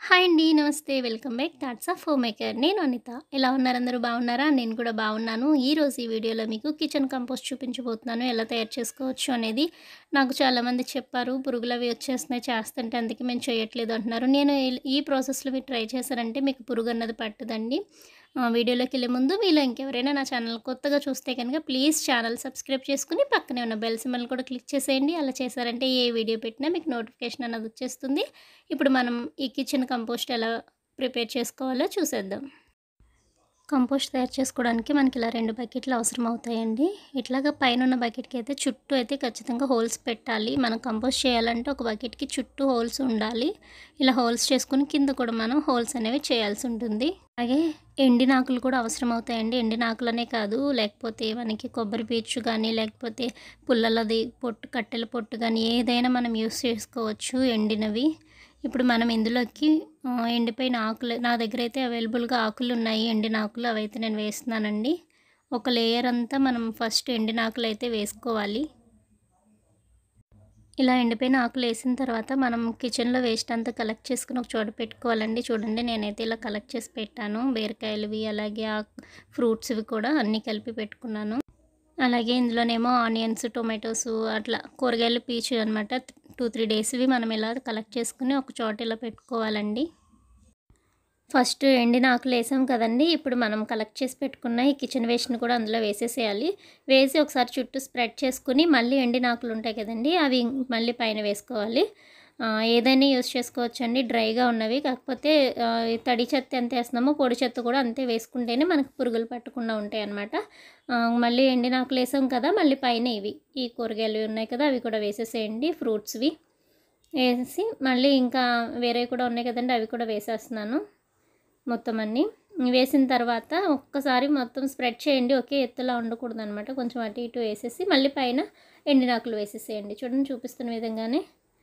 hi అండి నమస్తే welcome back thoughts of home maker నేను అనిత ఎలా ఉన్నారు అందరూ బాగున్నారా నేను కూడా బాగున్నాను ఈ రోజు ఈ వీడియోలో మీకు కిచెన్ కంపోస్ట్ చూపించబోతున్నాను ఎలా తయారు చేసుకోవచ్చు అనేది నాకు చాలామంది చెప్పారు పురుగులు అవి వచ్చేస్తున్నాయి చేస్తుంటే అందుకే మేము చేయట్లేదు అంటున్నారు నేను ఈ- ఈ ప్రాసెస్లో మీరు ట్రై చేశారంటే మీకు పురుగు అన్నది పట్టదండి ఆ, వీడియోలోకి వెళ్ళే ముందు మీలో ఇంకెవరైనా నా ఛానల్ కొత్తగా చూస్తే కనుక ప్లీజ్ ఛానల్ సబ్స్క్రైబ్ చేసుకుని పక్కనే ఉన్న బెల్ సింబల్ కూడా క్లిక్ చేసేయండి అలా చేశారంటే ఏ వీడియో పెట్టినా మీకు నోటిఫికేషన్ అన్నది వచ్చేస్తుంది ఇప్పుడు మనం ఈ కిచెన్ కంపోస్ట్ ఎలా ప్రిపేర్ చేసుకోవాలో చూసేద్దాం కంపోస్ట్ తయారు చేసుకోవడానికి మనకి ఇలా రెండు బకెట్లు అవసరం అవుతాయండి ఇట్లాగా పైన ఉన్న బకెట్కి అయితే చుట్టూ అయితే ఖచ్చితంగా హోల్స్ పెట్టాలి మనం కంపోస్ట్ చేయాలంటే ఒక బకెట్కి చుట్టూ హోల్స్ ఉండాలి ఇలా హోల్స్ చేసుకుని కింద కూడా మనం హోల్స్ అనేవి చేయాల్సి ఉంటుంది అలాగే ఎండినాకులు కూడా అవసరం అవుతాయండి ఎండినాకులనే కాదు లేకపోతే మనకి కొబ్బరి పీచు కానీ లేకపోతే పుల్లలది పొట్టు కట్టెల పొట్టు కానీ ఏదైనా మనం యూస్ చేసుకోవచ్చు ఎండినవి ఇప్పుడు మనం ఇందులోకి ఆ, ఎండిపోయిన ఆకులు నా దగ్గర అయితే అవైలబుల్గా ఆకులు ఉన్నాయి ఎండిన ఆకులు అవైతే నేను వేస్తున్నానండి ఒక లేయర్ అంతా మనం ఫస్ట్ ఎండిన ఆకులు అయితే వేసుకోవాలి ఇలా ఎండిపోయిన ఆకులు వేసిన తర్వాత మనం కిచెన్లో వేస్ట్ అంతా కలెక్ట్ చేసుకుని ఒక చోట పెట్టుకోవాలండి చూడండి నేనైతే ఇలా కలెక్ట్ చేసి పెట్టాను బీరకాయలవి అలాగే ఆ ఫ్రూట్స్వి కూడా అన్నీ కలిపి పెట్టుకున్నాను అలాగే ఇందులోనేమో ఆనియన్స్ టొమాటోస్ అట్లా కూరగాయలు పీచు అనమాట టూ త్రీ డేస్వి మనం ఇలా కలెక్ట్ చేసుకుని ఒక చోట ఇలా పెట్టుకోవాలండి ఫస్ట్ ఎండిన ఆకులు వేసాం కదండి ఇప్పుడు మనం కలెక్ట్ చేసి పెట్టుకున్న ఈ కిచెన్ వేస్ట్ని కూడా అందులో వేసేసేయాలి వేసి ఒకసారి చుట్టూ స్ప్రెడ్ చేసుకుని మళ్ళీ ఎండిన ఆకులు ఉంటాయి కదండి అవి మళ్ళీ పైన వేసుకోవాలి ఆ, ఏదైనా యూస్ చేసుకోవచ్చు అండి డ్రైగా ఉన్నవి కాకపోతే ఆ, ఈ తడి చెత్త ఎంత వేస్తున్నామో పొడి చెత్త కూడా అంతే వేసుకుంటేనే మనకు పురుగులు పట్టకుండా ఉంటాయి అన్నమాట ఆ, మళ్ళీ ఎండిన ఆకులు వేసాం కదా మళ్ళీ పైన ఇవి ఈ కూరగాయలు ఉన్నాయి కదా అవి కూడా వేసేసేయండి ఫ్రూట్స్వి వేసి మళ్ళీ ఇంకా వేరే కూడా ఉన్నాయి కదండి అవి కూడా వేసేస్తున్నాను మొత్తం అన్నీ వేసిన తర్వాత ఒక్కసారి మొత్తం స్ప్రెడ్ చేయండి ఒకే ఎత్తులా ఉండకూడదు అనమాట కొంచెం అటు ఇటు వేసేసి మళ్ళీ పైన ఎండినాకులు వేసేసేయండి చూడండి చూపిస్తున్న విధంగానే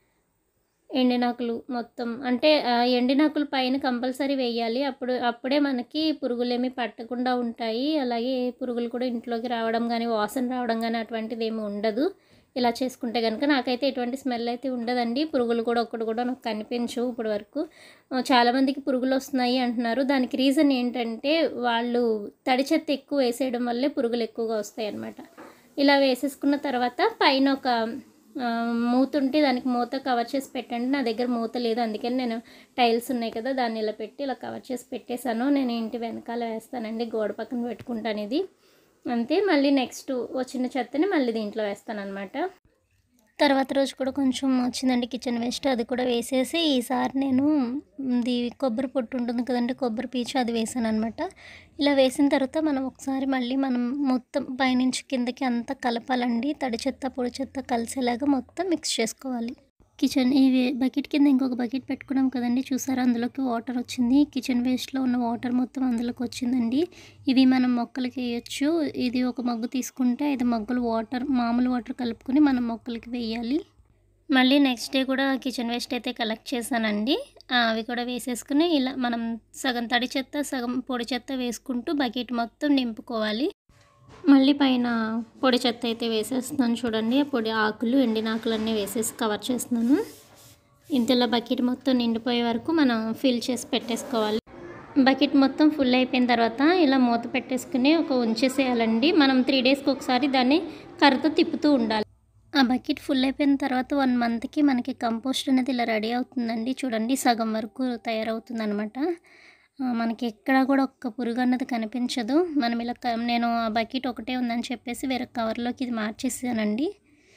ఎండినాకులు మొత్తం అంటే ఆ, ఎండినాకులు పైన కంపల్సరీ వేయాలి అప్పుడు అప్పుడే మనకి పురుగులేమి పట్టకుండా ఉంటాయి అలాగే ఏ పురుగులు కూడా ఇంట్లోకి రావడం కానీ వాసన రావడం కానీ అటువంటిది ఏమి ఉండదు ఇలా చేసుకుంటే కనుక నాకైతే ఎటువంటి స్మెల్ అయితే ఉండదండి పురుగులు కూడా ఒక్కటి కూడా నాకు కనిపించవు ఇప్పటి వరకు ఆ, చాలామందికి పురుగులు వస్తున్నాయి అంటున్నారు దానికి రీజన్ ఏంటంటే వాళ్ళు తడి చెత్త ఎక్కువ వేసేయడం వల్లే పురుగులు ఎక్కువగా వస్తాయి అన్నమాట ఇలా వేసేసుకున్న తర్వాత పైన ఒక ఆ, మూత ఉంటే దానికి మూత కవర్ చేసి పెట్టండి నా దగ్గర మూత లేదు అందుకని నేను టైల్స్ ఉన్నాయి కదా దాన్ని ఇలా పెట్టి ఇలా కవర్ చేసి పెట్టేశాను నేను ఇంటి వెనకాల వేస్తానండి గోడ పక్కన పెట్టుకుంటాను ఇది అంతే మళ్ళీ నెక్స్ట్ వచ్చిన చెత్తని మళ్ళీ దీంట్లో వేస్తాను అనమాట తర్వాత రోజు కూడా కొంచెం వచ్చిందండి కిచెన్ వేస్ట్ అది కూడా వేసేసి ఈసారి నేను ఇది కొబ్బరి పొట్టు ఉంటుంది కదండి కొబ్బరి పీచు అది వేసాను అనమాట ఇలా వేసిన తర్వాత మనం ఒకసారి మళ్ళీ మనం మొత్తం పైనుంచి కిందకి అంతా కలపాలండి తడి చెత్త పొడి చెత్త కలిసేలాగా మొత్తం మిక్స్ చేసుకోవాలి కిచెన్ ఈ బకెట్ కింద ఇంకొక బకెట్ పెట్టుకున్నాం కదండి చూసారా అందులోకి వాటర్ వచ్చింది కిచెన్ వేస్ట్లో ఉన్న వాటర్ మొత్తం అందులోకి వచ్చిందండి ఇవి మనం మొక్కలకి వేయచ్చు ఇది ఒక మగ్గు తీసుకుంటే ఐదు మగ్గులు వాటర్ మామూలు వాటర్ కలుపుకొని మనం మొక్కలకి వేయాలి మళ్ళీ నెక్స్ట్ డే కూడా కిచెన్ వేస్ట్ అయితే కలెక్ట్ చేశానండి ఆ, అవి కూడా వేసేసుకుని ఇలా మనం సగం తడి చెత్త సగం పొడి చెత్త వేసుకుంటూ బకెట్ మొత్తం నింపుకోవాలి మళ్ళీ పైన పొడి చెత్త అయితే వేసేస్తున్నాను చూడండి ఆ పొడి ఆకులు ఎండిన ఆకులు అన్నీ వేసేసి కవర్ చేస్తున్నాను ఇంతలో బకెట్ మొత్తం నిండిపోయే వరకు మనం ఫిల్ చేసి పెట్టేసుకోవాలి బకెట్ మొత్తం ఫుల్ అయిపోయిన తర్వాత ఇలా మూత పెట్టేసుకుని ఒక ఉంచేసేయాలండి మనం త్రీ డేస్కి ఒకసారి దాన్ని కర్రతో తిప్పుతూ ఉండాలి ఆ బకెట్ ఫుల్ అయిపోయిన తర్వాత వన్ మంత్కి మనకి కంపోస్ట్ అనేది ఇలా రెడీ అవుతుందండి చూడండి సగం వరకు తయారవుతుంది అనమాట మనకి ఎక్కడ కూడా ఒక్క పురుగు అన్నది కనిపించదు మనం ఇలా క- నేను ఆ బకెట్ ఒకటే ఉందని చెప్పేసి వేరే కవర్లోకి ఇది మార్చేసానండి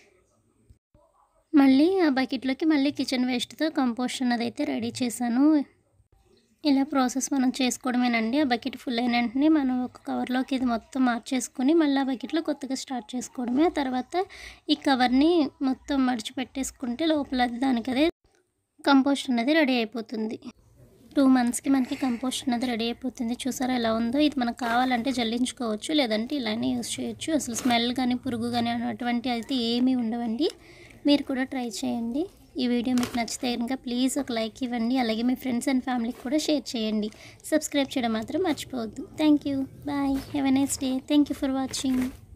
మళ్ళీ ఆ బకెట్లోకి మళ్ళీ కిచెన్ వేస్ట్తో కంపోస్ట్ అన్నది అయితే రెడీ చేశాను ఇలా ప్రాసెస్ మనం చేసుకోవడమేనండి ఆ బకెట్ ఫుల్ అయిన వెంటనే మనం ఒక కవర్లోకి ఇది మొత్తం మార్చేసుకుని మళ్ళీ ఆ బకెట్లో కొత్తగా స్టార్ట్ చేసుకోవడమే ఆ తర్వాత ఈ కవర్ని మొత్తం మడిచి పెట్టేసుకుంటే లోపల అది దానికి అదే కంపోస్ట్ అనేది రెడీ అయిపోతుంది టూ మంత్స్కి మనకి కంపోస్ట్ అనేది రెడీ అయిపోతుంది చూసారా ఎలా ఉందో ఇది మనకు కావాలంటే జల్లించుకోవచ్చు లేదంటే ఇలానే యూస్ చేయొచ్చు అసలు స్మెల్ కానీ పురుగు కానీ అటువంటి అయితే ఏమీ ఉండవండి మీరు కూడా ట్రై చేయండి ఈ వీడియో మీకు నచ్చితే కనుక ప్లీజ్ ఒక లైక్ ఇవ్వండి అలాగే మీ ఫ్రెండ్స్ అండ్ ఫ్యామిలీకి కూడా షేర్ చేయండి సబ్స్క్రైబ్ చేయడం మాత్రం మర్చిపోవద్దు thank you bye have a nice day thank you for watching